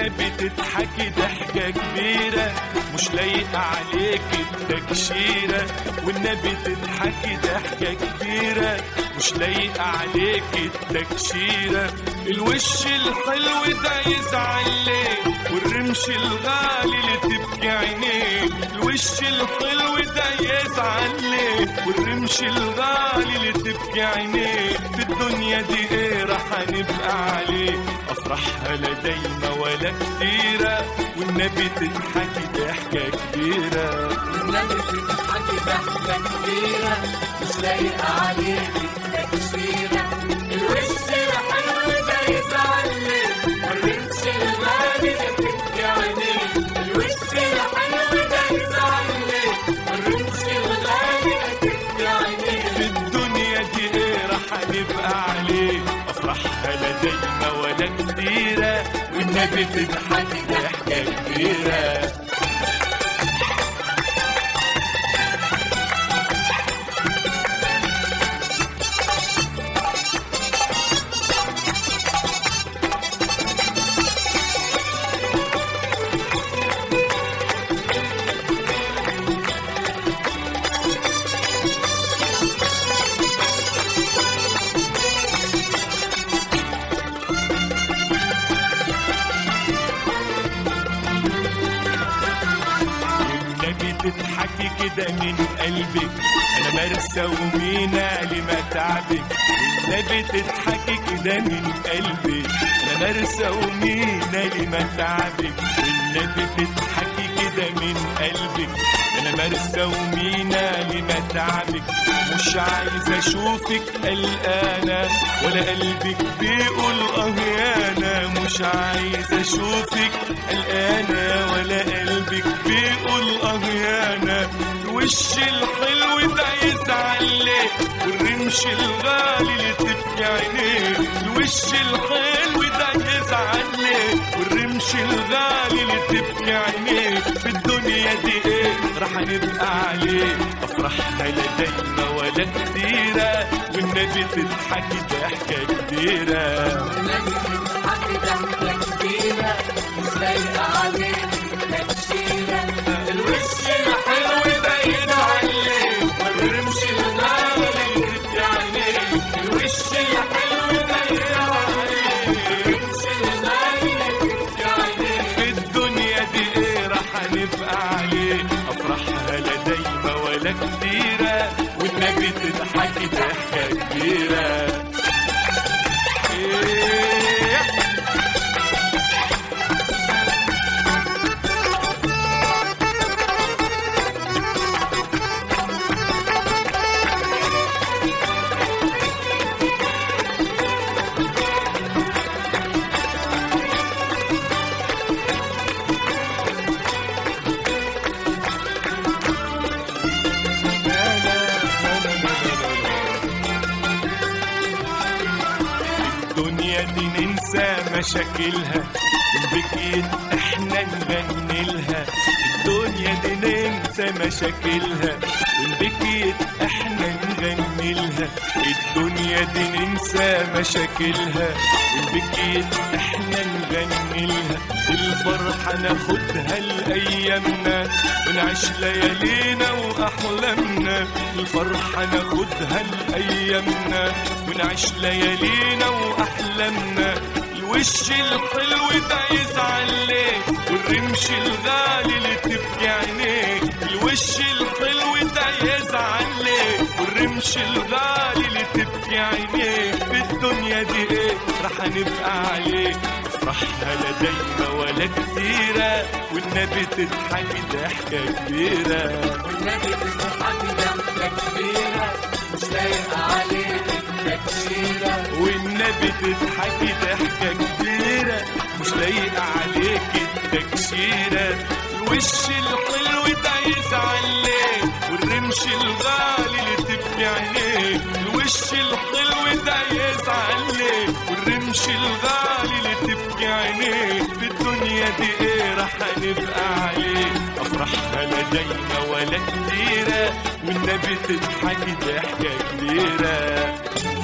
والنبي تضحكي ضحكة كبيرة مش لايقة عليك التكشيرة والنبي تضحكي ضحكة كبيرة مش لايقة عليك التكشيرة الوش الحلو ده يزعل ليه والرمش الغالي اللي تبكي عينيه الوش الحلو ده يزعل ليه والرمش الغالي اللي تبكي عينيه في الدنيا دي ايه راح نبقى عليه افرحها لا دايما ولا كتيرة والنبي تضحكي ضحكة كبيرة والنبي تضحكي ضحكة كبيرة مش لايقة عليك التكشيرة الوش الحلو ده يزعل ليه والرمش الغالي ده تبكي عينيه الوش الحلو ده يزعل ليه والرمش الغالي ده تبكي عينيه في الدنيا دي ايه راح نبقى عليه افرحها لا دايما ولا كتيرة والنبي تضحكي ضحكة كبيرة والنبي تضحكي كده من قلبك انا مرسى ومينا لما تعبك والنبي تضحكي كده من قلبك انا مرسى ومينا لما تعبك والنبي تضحكي كده من قلبك انا مرسى ومينا لما تعبك مش عايز اشوفك قلقانه ولا قلبك بيقول اه يانا مش عايز اشوفك قلقانه ولا قلبك بيقول اه يانا الوش الحلو ده يزعل ليه والرمش الغالي اللي تبكي عينيه الوش الحلو ده يزعل ليه والرمش الغالي اللي تبكي عينيه في الدنيا دي ايه راح نبقى عليه افرحها لا دايما ولا كتيرة والنبي تضحكي ضحكة كبيرة والنبي تضحكي ضحكة كبيرة مش لايقة عليك التكشيرة الوش الحلو ده يزعل ليه والرمش الغالي تبكي عينيه الوش الحلو ده يزعل ليه والرمش الغالي تبكي عينيه في الدنيا دي ايه راح نبقى عليه افرحها لا دايما ولا كتيرة والنبي تضحكي ضحكة كبيرة إيه الدنيا دي ننسى مشاكلها البكيت احنا نغني لها الدنيا دي ننسى مشاكلها والبكيت احنا نغني لها الدنيا دي ننسى مشاكلها والبكيت احنا نغني لها الفرحة ناخدها لأيامنا ونعيش ليالينا وأحلامنا الفرحة ناخدها لأيامنا ونعيش ليالينا وأحلامنا الوش الحلو ده يزعل ليه والرمش الغالي اللي تبكي عينيه الوش الحلو ده يزعل ليه والرمش الغالي اللي تبكي عينيه في الدنيا دي ايه راح نبقى عليه افرحها لا دايما ولا كتيرة والنبي تضحكي ضحكة كبيرة والنبي تضحكي ضحكة كبيرة مش لايقة عليك التكشيرة والنبي تضحكي ضحكة كبيرة مش لايقة عليك التكشيرة الوش الحلو ده يزعل ليه والرمش الغالي اللي تبكي عينيه الوش الحلو ده يزعل ليه والرمش الغالي اللي تبكي عينيه في الدنيا دي ايه راح نبقى عليه افرحها لا دايما ولا كتيرة والنبي تضحكي ضحكة كبيرة